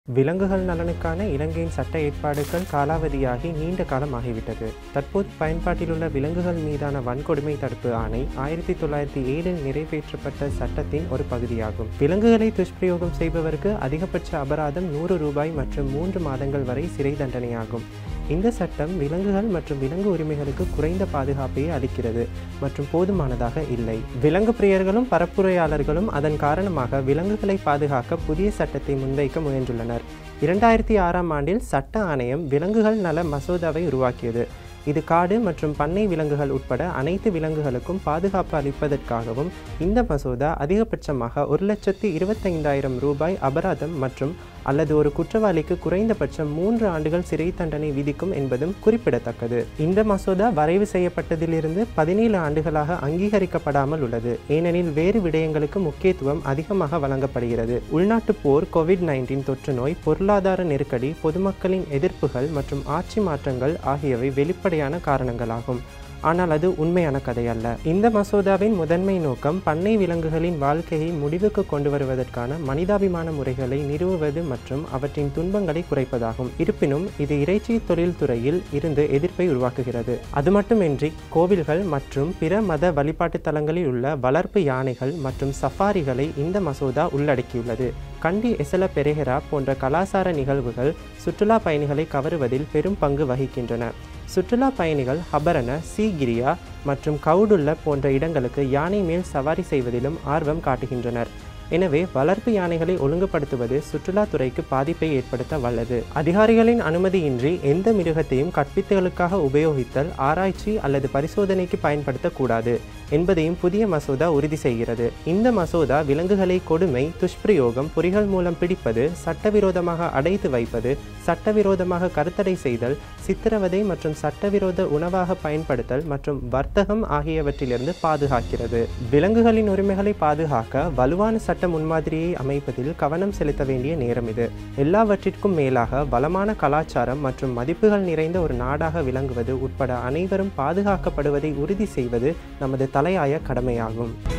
விலங்குகள் நலனுக்கான இலங்கையின் சட்ட ஏற்பாடுகள் காலாவதியாகி நீண்ட காலம் ஆகிவிட்டது தற்போது பயன்பாட்டிலுள்ள விலங்குகள் மீதான வன்கொடுமை தடுப்பு ஆணை ஆயிரத்தி தொள்ளாயிரத்தி ஏழில் நிறைவேற்றப்பட்ட சட்டத்தின் ஒரு பகுதியாகும் விலங்குகளை துஷ்பிரயோகம் செய்பவருக்கு அதிகபட்ச அபராதம் நூறு ரூபாய் மற்றும் மூன்று மாதங்கள் வரை சிறை தண்டனையாகும் இந்த சட்டம் விலங்குகள் மற்றும் விலங்கு உரிமைகளுக்கு குறைந்த பாதுகாப்பையே அளிக்கிறது மற்றும் போதுமானதாக இல்லை விலங்கு பிரியர்களும் பரப்புரையாளர்களும் அதன் காரணமாக விலங்குகளை பாதுகாக்க புதிய சட்டத்தை முன்வைக்க முயன்றுள்ளனர் இரண்டாயிரத்தி ஆறாம் ஆண்டில் சட்ட ஆணையம் விலங்குகள் நல மசோதாவை உருவாக்கியது இது காடு மற்றும் பண்ணை விலங்குகள் உட்பட அனைத்து விலங்குகளுக்கும் பாதுகாப்பு அளிப்பதற்காகவும் இந்த மசோதா அதிகபட்சமாக ஒரு லட்சத்தி இருபத்தைந்தாயிரம் ரூபாய் அபராதம் மற்றும் அல்லது ஒரு குற்றவாளிக்கு குறைந்தபட்சம் மூன்று ஆண்டுகள் சிறை தண்டனை விதிக்கும் என்பதும் குறிப்பிடத்தக்கது இந்த மசோதா வரைவு செய்யப்பட்டதிலிருந்து பதினேழு ஆண்டுகளாக அங்கீகரிக்கப்படாமல் உள்ளது ஏனெனில் வேறு விடயங்களுக்கு முக்கியத்துவம் அதிகமாக வழங்கப்படுகிறது உள்நாட்டு போர் கோவிட் நைன்டீன் தொற்று நோய் பொருளாதார நெருக்கடி பொதுமக்களின் எதிர்ப்புகள் மற்றும் ஆட்சி மாற்றங்கள் ஆகியவை வெளிப்படையான காரணங்களாகும் ஆனால் அது உண்மையான கதை அல்ல இந்த மசோதாவின் முதன்மை நோக்கம் பண்ணை விலங்குகளின் வாழ்க்கையை முடிவுக்கு கொண்டு வருவதற்கான மனிதாபிமான முறைகளை நிறுவுவது மற்றும் அவற்றின் துன்பங்களை குறைப்பதாகும் இருப்பினும் இது இறைச்சி தொழில்துறையில் இருந்து எதிர்ப்பை உருவாக்குகிறது அது மட்டுமின்றி கோவில்கள் மற்றும் பிற மத வழிபாட்டு தலங்களில் உள்ள வளர்ப்பு யானைகள் மற்றும் சஃபாரிகளை இந்த மசோதா உள்ளடக்கியுள்ளது கண்டி எசல பெரேஹரா போன்ற கலாசார நிகழ்வுகள் சுற்றுலா பயணிகளை கவருவதில் பெரும் பங்கு வகிக்கின்றன சுற்றுலா பயணிகள் ஹபரண சீகிரியா மற்றும் கவுடுல்ல போன்ற இடங்களுக்கு யானை மேல் சவாரி செய்வதிலும் ஆர்வம் காட்டுகின்றனர் எனவே வளர்ப்பு யானைகளை ஒழுங்குபடுத்துவது சுற்றுலாத்துறைக்கு பாதிப்பை ஏற்படுத்த வல்லது அதிகாரிகளின் அனுமதியின்றி எந்த மிருகத்தையும் கற்பித்தலுக்காக உபயோகித்தல் ஆராய்ச்சி அல்லது பரிசோதனைக்கு பயன்படுத்தக்கூடாது என்பதையும் புதிய மசோதா உறுதி செய்கிறது இந்த மசோதா விலங்குகளை கொடுமை துஷ்பிரயோகம் பொறிகள் மூலம் பிடிப்பது சட்டவிரோதமாக அடைத்து வைப்பது சட்டவிரோதமாக கருத்தடை செய்தல் சித்திரவதை மற்றும் சட்டவிரோத உணவாக பயன்படுத்தல் மற்றும் வர்த்தகம் ஆகியவற்றிலிருந்து பாதுகாக்கிறது விலங்குகளின் உரிமைகளை பாதுகாக்க வலுவான சட்ட முன்மாதிரியை அமைப்பதில் கவனம் செலுத்த வேண்டிய நேரம் இது எல்லாவற்றிற்கும் மேலாக வளமான கலாச்சாரம் மற்றும் மதிப்புகள் நிறைந்த ஒரு நாடாக விளங்குவது உட்பட அனைவரும் பாதுகாக்கப்படுவதை உறுதி செய்வது நமது தலையாய கடமையாகும்